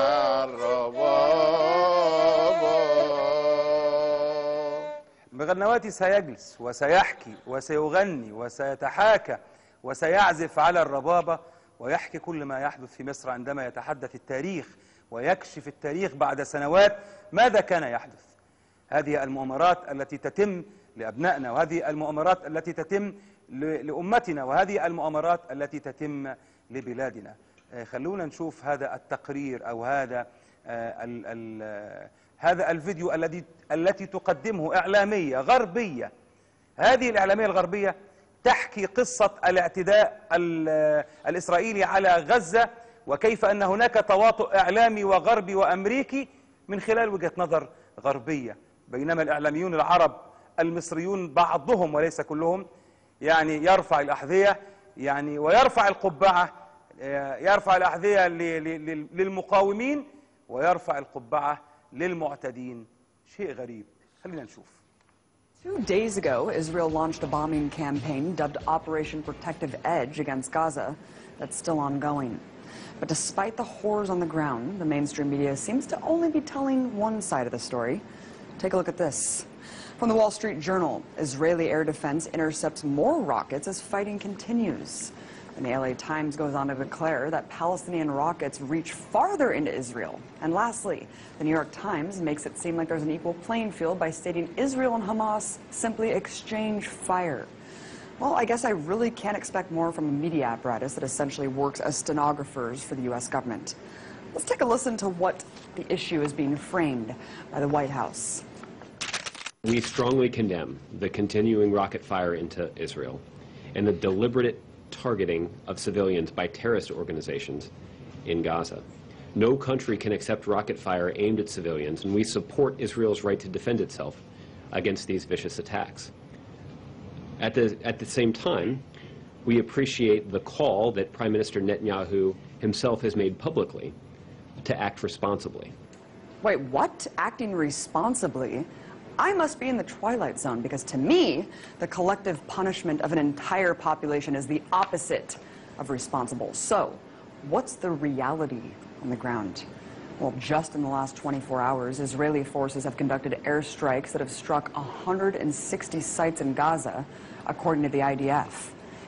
عالربابة بغنواتي سيجلس وسيحكي وسيغني وسيتحاكى وسيعزف على الربابة ويحكي كل ما يحدث في مصر عندما يتحدث التاريخ ويكشف التاريخ بعد سنوات ماذا كان يحدث هذه المؤامرات التي تتم لأبنائنا وهذه المؤامرات التي تتم ل- لأمتنا وهذه المؤامرات التي تتم لبلادنا آه، خلونا نشوف هذا التقرير أو هذا آه، ال ال آه، هذا الفيديو الذي التي تقدمه إعلامية غربية هذه الإعلامية الغربية تحكي قصة الاعتداء ال- الإسرائيلي على غزة وكيف أن هناك تواطؤ إعلامي وغربي وأمريكي من خلال وجهة نظر غربية بينما الإعلاميون العرب المصريون بعضهم وليس كلهم يعني يرفع الأحذية يعني ويرفع القبعة آه، يرفع الأحذية ل- ل- لل- للمقاومين ويرفع القبعة للمعتدين شيء غريب خلينا نشوف Two days ago, Israel launched a bombing campaign dubbed Operation Protective Edge against Gaza that's still ongoing. But despite the horrors on the ground, the mainstream media seems to only be telling one side of the story. Take a look at this. From the Wall Street Journal, Israeli air defense intercepts more rockets as fighting continues. And the LA Times goes on to declare that Palestinian rockets reach farther into Israel. And lastly, the New York Times makes it seem like there's an equal playing field by stating Israel and Hamas simply exchange fire. Well, I guess I really can't expect more from a media apparatus that essentially works as stenographers for the U.S. government. Let's take a listen to what the issue is being framed by the White House. We strongly condemn the continuing rocket fire into Israel and the deliberate targeting of civilians by terrorist organizations in Gaza. No country can accept rocket fire aimed at civilians, and we support Israel's right to defend itself against these vicious attacks. At the, at the same time, we appreciate the call that Prime Minister Netanyahu himself has made publicly to act responsibly. Wait, what? Acting responsibly? I must be in the twilight zone because to me, the collective punishment of an entire population is the opposite of responsible. So, what's the reality on the ground? Well, just in the last 24 hours, Israeli forces have conducted airstrikes that have struck 160 sites in Gaza, according to the IDF.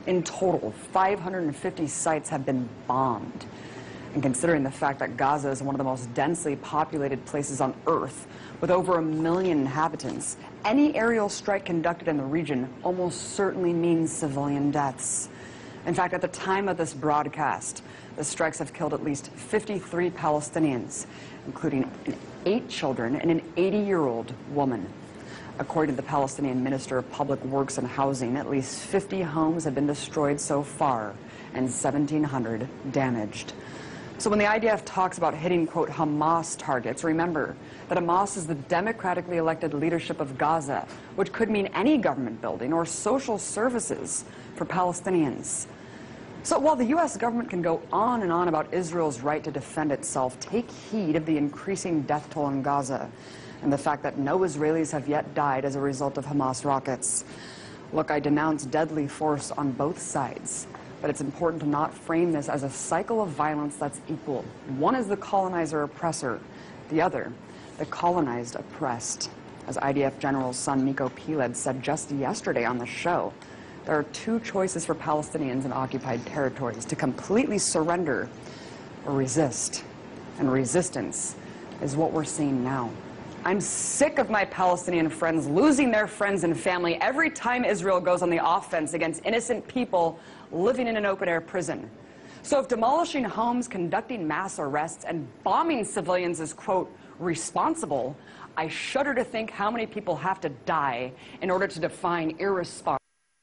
In total, 550 sites have been bombed. And considering the fact that Gaza is one of the most densely populated places on Earth, with over a million inhabitants, any aerial strike conducted in the region almost certainly means civilian deaths. In fact, at the time of this broadcast, the strikes have killed at least 53 Palestinians, including eight children and an 80 year old woman. According to the Palestinian Minister of Public Works and Housing, at least 50 homes have been destroyed so far and 1,700 damaged. So when the IDF talks about hitting, quote, Hamas targets, remember that Hamas is the democratically elected leadership of Gaza, which could mean any government building or social services for Palestinians. So while the U.S. government can go on and on about Israel's right to defend itself, take heed of the increasing death toll in Gaza and the fact that no Israelis have yet died as a result of Hamas rockets. Look, I denounce deadly force on both sides, but it's important to not frame this as a cycle of violence that's equal. One is the colonizer oppressor, the other, the colonized oppressed. As IDF General's son Miko Piled said just yesterday on the show, there are two choices for Palestinians in occupied territories to completely surrender or resist. And resistance is what we're seeing now. I'm sick of my Palestinian friends losing their friends and family every time Israel goes on the offense against innocent people living in an open air prison. So if demolishing homes, conducting mass arrests, and bombing civilians is, quote, responsible, I shudder to think how many people have to die in order to define irresponsible.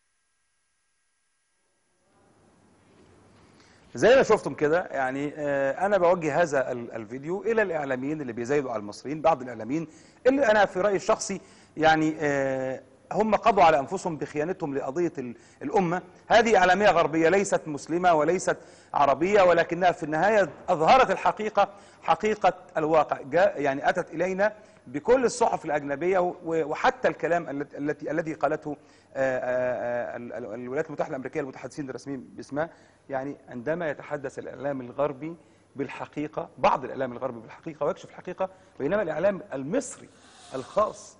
زي ما شفتم كده يعني آه، انا بوجه هذا ال- الفيديو الى الاعلاميين اللي بيزايدوا على المصريين بعض الاعلاميين اللي انا في رايي الشخصي يعني آه، هم قضوا على انفسهم بخيانتهم لقضيه ال- الامه هذه اعلاميه غربيه ليست مسلمه وليست عربيه ولكنها في النهايه اظهرت الحقيقه حقيقه الواقع جاء يعني اتت الينا بكل الصحف الاجنبيه و- وحتى الكلام الت- التي الذي قالته آه، آه، آه، ال- ال- الولايات المتحده الامريكيه المتحدثين الرسميين باسمها يعني عندما يتحدث الاعلام الغربي بالحقيقه بعض الاعلام الغربي بالحقيقه ويكشف الحقيقه بينما الاعلام المصري الخاص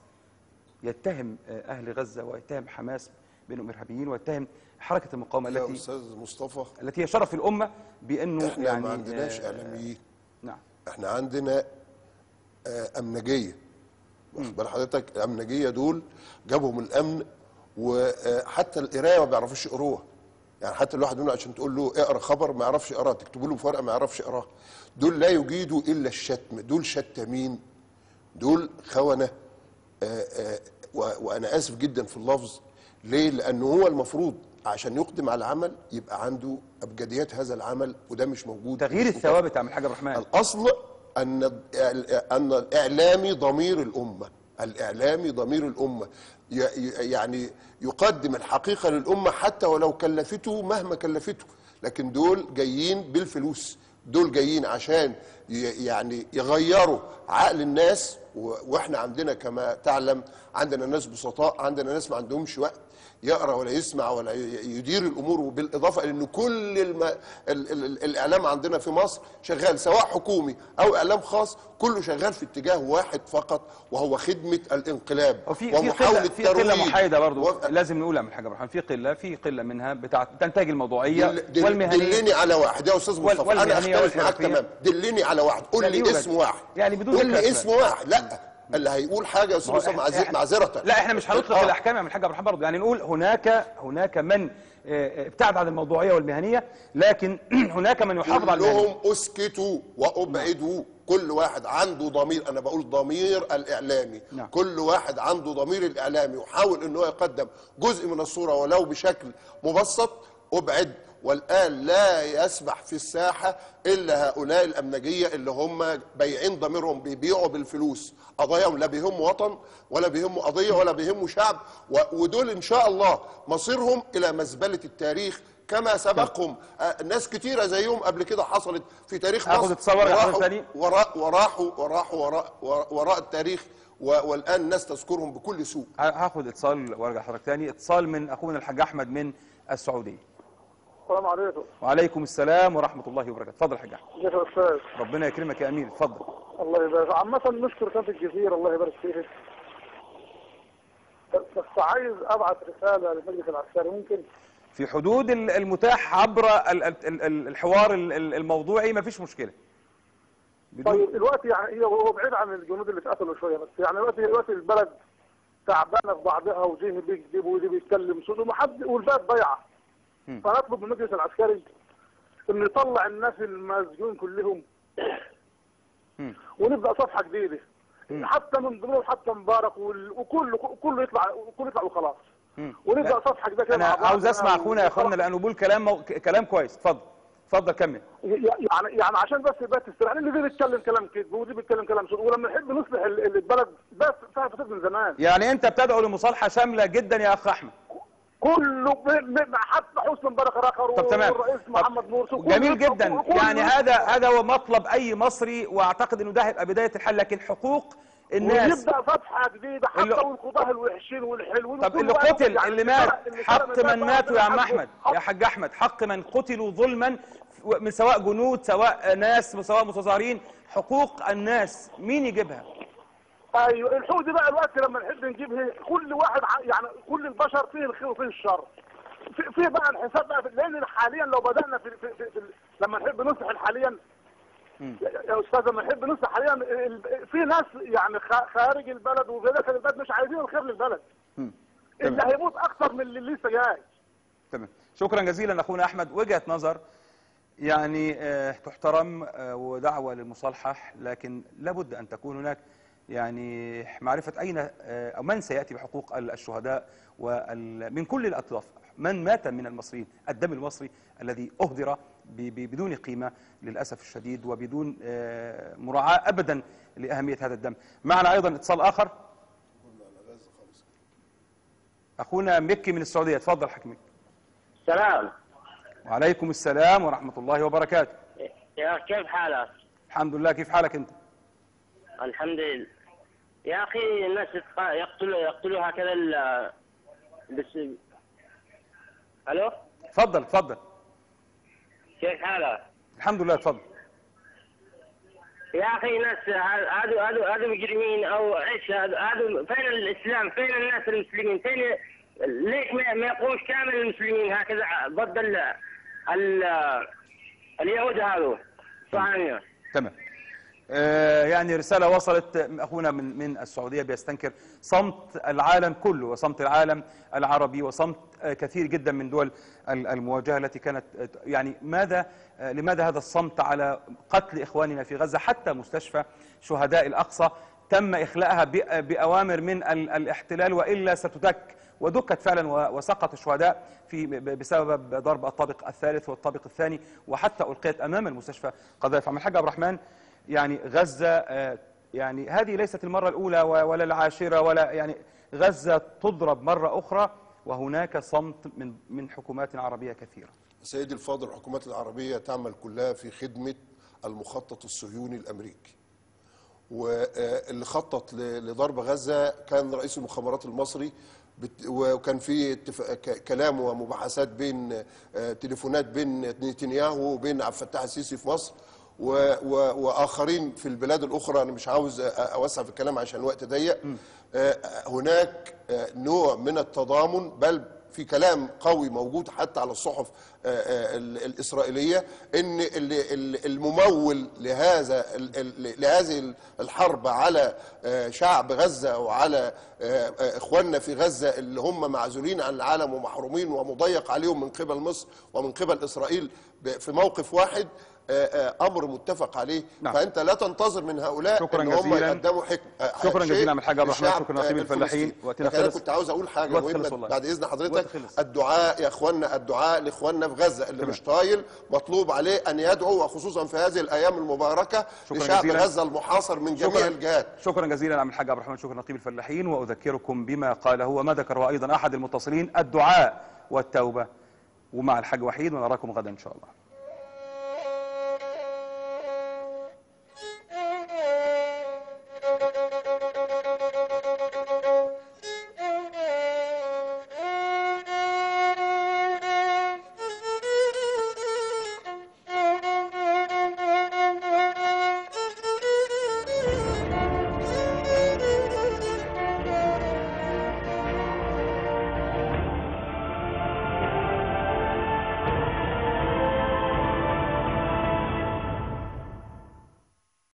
يتهم آه، اهل غزه ويتهم حماس بانهم ارهابيين ويتهم حركه المقاومه يا التي استاذ مصطفى التي هي شرف الامه بانه احنا يعني ما عندناش آه، اعلاميين نعم احنا عندنا آه، امنجيه واخد بال حضرتك الامنجيه دول جابهم الامن وحتى القرايه ما بيعرفوش يقروها يعني حتى الواحد منهم عشان تقول له اقرا خبر ما يعرفش يقراه تكتبوا له في ورقه ما يعرفش يقراه دول لا يجيدوا الا الشتم دول شتامين دول خونه آه، آه، و- وانا اسف جدا في اللفظ ليه لانه هو المفروض عشان يقدم على العمل يبقى عنده ابجديات هذا العمل وده مش موجود تغيير مش الثوابت يا عم الحاج عبد الرحمن الاصل ان ان الاعلامي ضمير الامه الاعلامي ضمير الامه ي- ي- يعني يقدم الحقيقه للامه حتى ولو كلفته مهما كلفته لكن دول جايين بالفلوس دول جايين عشان ي- يعني يغيروا عقل الناس و- واحنا عندنا كما تعلم عندنا ناس بسطاء عندنا ناس ما عندهمش وقت يقرا ولا يسمع ولا ي- يدير الامور وبالاضافه لان كل الم... ال... ال... ال... الاعلام عندنا في مصر شغال سواء حكومي او اعلام خاص كله شغال في اتجاه واحد فقط وهو خدمه الانقلاب وفي في ومحاوله قله في قله ترويج محايده برضه لازم نقول يا عم الحاج عبد الرحمن في قله في قله منها بتاع تنتج الموضوعيه دل... دل... والمهنيه دلني على واحد يا استاذ وال- مصطفى انا والمهنية اختلف معاك والحرفية. تمام دلني على واحد قول لا، لي يوجد. اسم واحد يعني بدون قول لي كسرة. اسم واحد لا اللي هيقول حاجه يا استاذ ما هو مصطفى إحنا- معذ- إحنا- معذره لا احنا مش هنطلق آه. الاحكام يا عم الحاج عبد الرحمن برضه يعني نقول هناك هناك من آه، ابتعد عن الموضوعيه والمهنيه لكن هناك من يحافظ على المهنيه كلهم اسكتوا وابعدوا كل واحد عنده ضمير انا بقول ضمير الاعلامي نعم. كل واحد عنده ضمير الاعلامي وحاول ان هو يقدم جزء من الصوره ولو بشكل مبسط ابعد والان لا يسبح في الساحه الا هؤلاء الامنجيه اللي هم بايعين ضميرهم بيبيعوا بالفلوس قضاياهم لا بيهموا وطن ولا بيهموا قضيه ولا بيهموا شعب و- ودول ان شاء الله مصيرهم الى مزبله التاريخ كما سبقهم آه، ناس كتيرة زيهم قبل كده حصلت في تاريخ هاخد مصر اتصال ورقة وراحوا- حضرتك تاني؟ وراء وراحوا وراحوا وراء, وراء التاريخ و- والآن الناس تذكرهم بكل سوء هاخد اتصال وارجع حضرتك تاني اتصال من اخونا الحاج احمد من السعوديه السلام عليكم وعليكم السلام ورحمه الله وبركاته اتفضل يا حاج احمد كيف يا استاذ ربنا يكرمك يا امير اتفضل الله يبارك عامة نشكر كافة الجزيرة الله يبارك فيك بس عايز ابعت رسالة للمجلس العسكري ممكن في حدود ال- المتاح عبر ال- ال- ال- الحوار ال- ال- الموضوعي مفيش مشكله طيب دلوقتي يعني هي هو بعيد عن الجنود اللي اتقتلوا شويه بس يعني دلوقتي دلوقتي البلد تعبانه في بعضها ودي بيكذب ودي بيتكلم سود ومحد والبلد ضايعه فنطلب من المجلس العسكري انه يطلع الناس المسجونين كلهم ونبدا صفحه جديده حتى من ضمنهم حتى مبارك وال- وكله كله يطلع كله يطلع وخلاص ونبدا صفحه جديده كده انا مع بعض عاوز اسمع يعني اخونا يا اخوانا لانه بيقول كلام مو... ك- كلام كويس اتفضل اتفضل كمل يعني يعني عشان بس يبقى تستريح لان دي بيتكلم كلام كذب ودي بيتكلم كلام سود ولما نحب نصلح ال- ال- البلد بس فيها فساد من زمان يعني انت بتدعو لمصالحه شامله جدا يا اخ احمد كله ب- ب- حتى حسن مبارك اخر طب تمام. والرئيس محمد مرسي كله جميل يطلع- جدا كله يعني يطلع- هذا هذا هو مطلب اي مصري واعتقد انه ده هيبقى بدايه الحل لكن حقوق الناس ويبدا صفحه جديده حتى اللي- والقضاه الوحشين والحلوين طب وكل اللي واحد قتل يعني اللي اللي مات سرق- اللي حق سرق من الناس ماتوا يا عم حقه. احمد يا حاج احمد حق من قتلوا ظلما من سواء جنود سواء ناس سواء متظاهرين حقوق الناس مين يجيبها ايوه الحقوق دي بقى الوقت لما نحب نجيبها كل واحد ع- يعني كل البشر فيه الخير وفيه الشر في, في بقى الحساب بقى لان حاليا لو بدانا في, في, في, في لما نحب نصلح حاليا يا يا استاذ لما نحب نصلح حاليا ال- في ناس يعني خ- خارج البلد وفي داخل البلد مش عايزين الخير للبلد اللي هيموت اكتر من اللي لسه جاي تمام شكرا جزيلا اخونا احمد وجهه نظر يعني آه، تحترم آه، ودعوه للمصالحه لكن لابد ان تكون هناك يعني معرفه اين آه، او من سياتي بحقوق ال- الشهداء وال- من كل الاطراف من مات من المصريين الدم المصري الذي اهدر ب- ب- بدون قيمه للاسف الشديد وبدون آه، مراعاه ابدا لاهميه هذا الدم معنا ايضا اتصال اخر اخونا مكي من السعوديه اتفضل حكمي سلام وعليكم السلام ورحمة الله وبركاته يا كيف حالك؟ الحمد لله كيف حالك أنت الحمد لله يا اخي الناس يتق- يقتلوا يقتلوا هكذا ال بس الو اتفضل اتفضل كيف حالك؟ الحمد لله اتفضل يا اخي ناس هذا هذا هذا مجرمين او ايش هذا هذا فين الاسلام؟ فين الناس المسلمين؟ فين ليش ما ما يقومش كامل المسلمين هكذا ضد ال ال اليهود هذول صهاينة تمام آه، يعني رسالة وصلت أخونا من من السعودية بيستنكر صمت العالم كله وصمت العالم العربي وصمت آه، كثير جدا من دول ال- المواجهة التي كانت آه، يعني ماذا آه، لماذا هذا الصمت على قتل إخواننا في غزة حتى مستشفى شهداء الأقصى تم إخلاءها ب- بأوامر من ال- الاحتلال وإلا ستدك ودكت فعلا و- وسقط الشهداء في ب- بسبب ضرب الطابق الثالث والطابق الثاني وحتى ألقيت أمام المستشفى قذائف عم الحاج عبد الرحمن يعني غزة آه، يعني هذه ليست المرة الأولى و- ولا العاشرة ولا يعني غزة تضرب مرة أخرى وهناك صمت من من حكومات عربية كثيرة سيدي الفاضل الحكومات العربية تعمل كلها في خدمة المخطط الصهيوني الأمريكي واللي خطط ل- لضرب غزة كان رئيس المخابرات المصري بت- وكان في اتفاق- ك- كلام ومباحثات بين آه، تليفونات بين نتنياهو وبين عبد الفتاح السيسي في مصر و- و- واخرين في البلاد الاخرى انا مش عاوز أ- اوسع في الكلام عشان الوقت ضيق آه، هناك آه، نوع من التضامن بل في كلام قوي موجود حتى على الصحف آه، آه، ال- الإسرائيلية إن ال- ال- الممول لهذا ال- ال- لهذه الحرب على آه، شعب غزة وعلى آه، آه، إخواننا في غزة اللي هم معزولين عن العالم ومحرومين ومضيق عليهم من قبل مصر ومن قبل إسرائيل ب- في موقف واحد آه، آه، امر متفق عليه نعم. فانت لا تنتظر من هؤلاء شكراً ان هم جزيلاً. يقدموا حكم آه، شكراً شيء جزيلاً عم الحاج عبد الرحمن، للشعب، شكراً نقيب آه، الفلاحين. الفلسطيني. وقتنا لكن انا خلص. كنت عاوز اقول حاجه الوقت مهمه خلص والله. بعد اذن الوقت حضرتك خلص. الدعاء يا اخواننا الدعاء لاخواننا في غزه اللي مش طايل مطلوب عليه ان يدعو وخصوصا في هذه الايام المباركه شكراً لشعب جزيلاً. غزه المحاصر من جميع شكراً. الجهات شكرا جزيلا عم الحاج عبد الرحمن شكرا نقيب الفلاحين واذكركم بما قاله وما ذكره ايضا احد المتصلين الدعاء والتوبه ومع الحاج وحيد ونراكم غدا ان شاء الله